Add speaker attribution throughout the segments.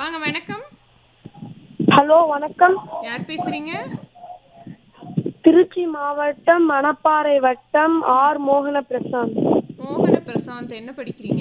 Speaker 1: வாங்க வணக்கம்
Speaker 2: ஹலோ வணக்கம்
Speaker 1: யார் பேசுறீங்க
Speaker 2: திருச்சி மாவட்டம் மணப்பாறை வட்டம் ஆர் மோகன பிரசாந்த்
Speaker 1: மோகன பிரசாந்த் என்ன படிக்கிறீங்க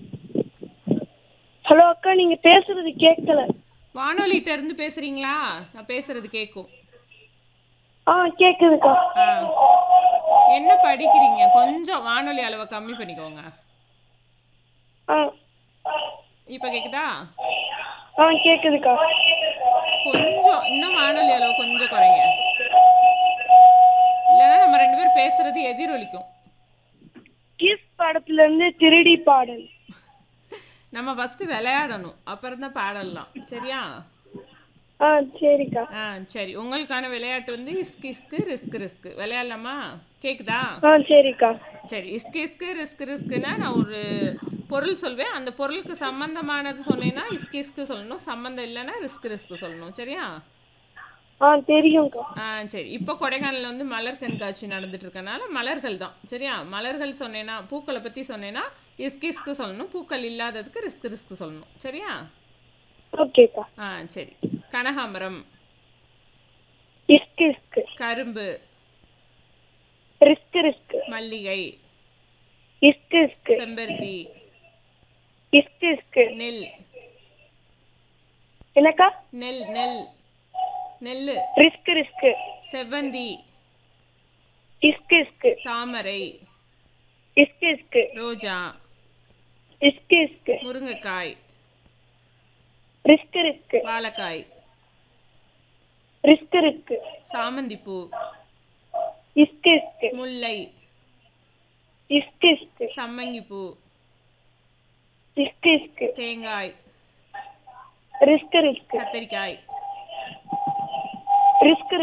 Speaker 2: ஹலோ அக்கா நீங்க பேசுறது கேட்கல
Speaker 1: வானொலிட்ட இருந்து பேசுறீங்களா நான் பேசுறது கேட்கும்
Speaker 2: ஆ கேக்குதுக்கா
Speaker 1: ஆ. என்ன படிக்கிறீங்க கொஞ்சம் வானொலி அளவை கம்மி பண்ணிக்கோங்க
Speaker 2: ஆ
Speaker 1: இப்போ கேக்குதா
Speaker 2: ஆ கேக்குதுக்கா
Speaker 1: கொஞ்சம் இன்னும் வானொலி அளவு கொஞ்சம் குறைங்க இல்லைன்னா நம்ம ரெண்டு பேரும் பேசுறது எதிரொலிக்கும்
Speaker 2: கிஸ் படத்துல இருந்து திருடி பாடல்
Speaker 1: நம்ம ஃபர்ஸ்ட் விளையாடணும் அப்புறம் தான் பாடலாம் சரியா
Speaker 2: ஆ சரிக்கா
Speaker 1: ஆ சரி உங்களுக்கான விளையாட்டு வந்து இஸ்கு இஸ்கு ரிஸ்க் ரிஸ்க் விளையாடலாமா கேக்குதா
Speaker 2: ஆ சரிக்கா
Speaker 1: சரி இஸ்கு இஸ்கு ரிஸ்க் ரிஸ்க்குனா நான் ஒரு பொருள் சொல்வேன் அந்த பொருளுக்கு சம்பந்தமானது சொன்னேன்னா இஸ்கு இஸ்கு சொல்லணும் சம்மந்தம் இல்லைன்னா ரிஸ்க் ரிஸ்க் சொல்லணும் சரியா
Speaker 2: ஆ தெரியும்க்கா
Speaker 1: ஆ சரி இப்போ கொடைக்கானலில் வந்து மலர் கண்காட்சி நடந்துட்டு இருக்கனால மலர்கள் தான் சரியா மலர்கள் சொன்னேன்னா பூக்களை பற்றி சொன்னேன்னா இஸ்கு இஸ்கு சொல்லணும் பூக்கள் இல்லாததுக்கு ரிஸ்க் ரிஸ்க் சொல்லணும் சரியா
Speaker 2: ஓகேக்கா
Speaker 1: ஆ சரி கனகாம்பரம்
Speaker 2: இஸ்கு இஸ்கு
Speaker 1: கரும்பு
Speaker 2: ரிஸ்க் ரிஸ்க்
Speaker 1: மல்லிகை
Speaker 2: இஸ்கு இஸ்கு
Speaker 1: செம்பருத்தி
Speaker 2: இஸ்கு இஸ்கு
Speaker 1: நெல்
Speaker 2: என்னக்கா
Speaker 1: நெல் நெல் நெல்
Speaker 2: ரிஸ்க் ரிஸ்க்
Speaker 1: செவ்வந்தி
Speaker 2: இஸ்கு இஸ்கு
Speaker 1: தாமரை
Speaker 2: இஸ்கு இஸ்கு
Speaker 1: ரோஜா
Speaker 2: இஸ்கு இஸ்கு
Speaker 1: முருங்கைக்காய்
Speaker 2: ரிஸ்க் ரிஸ்க்
Speaker 1: வாழைக்காய்
Speaker 2: ரிஸ்க் ரிஸ்க்
Speaker 1: சாமந்திப்பூ
Speaker 2: இஸ்கு இஸ்கு
Speaker 1: முல்லை
Speaker 2: இஸ்கு இஸ்கு
Speaker 1: சம்மங்கிப்பூ
Speaker 2: இஸ்கு இஸ்கு
Speaker 1: தேங்காய்
Speaker 2: ரிஸ்க் ரிஸ்க்
Speaker 1: கத்தரிக்காய்
Speaker 2: ரிஸ்க்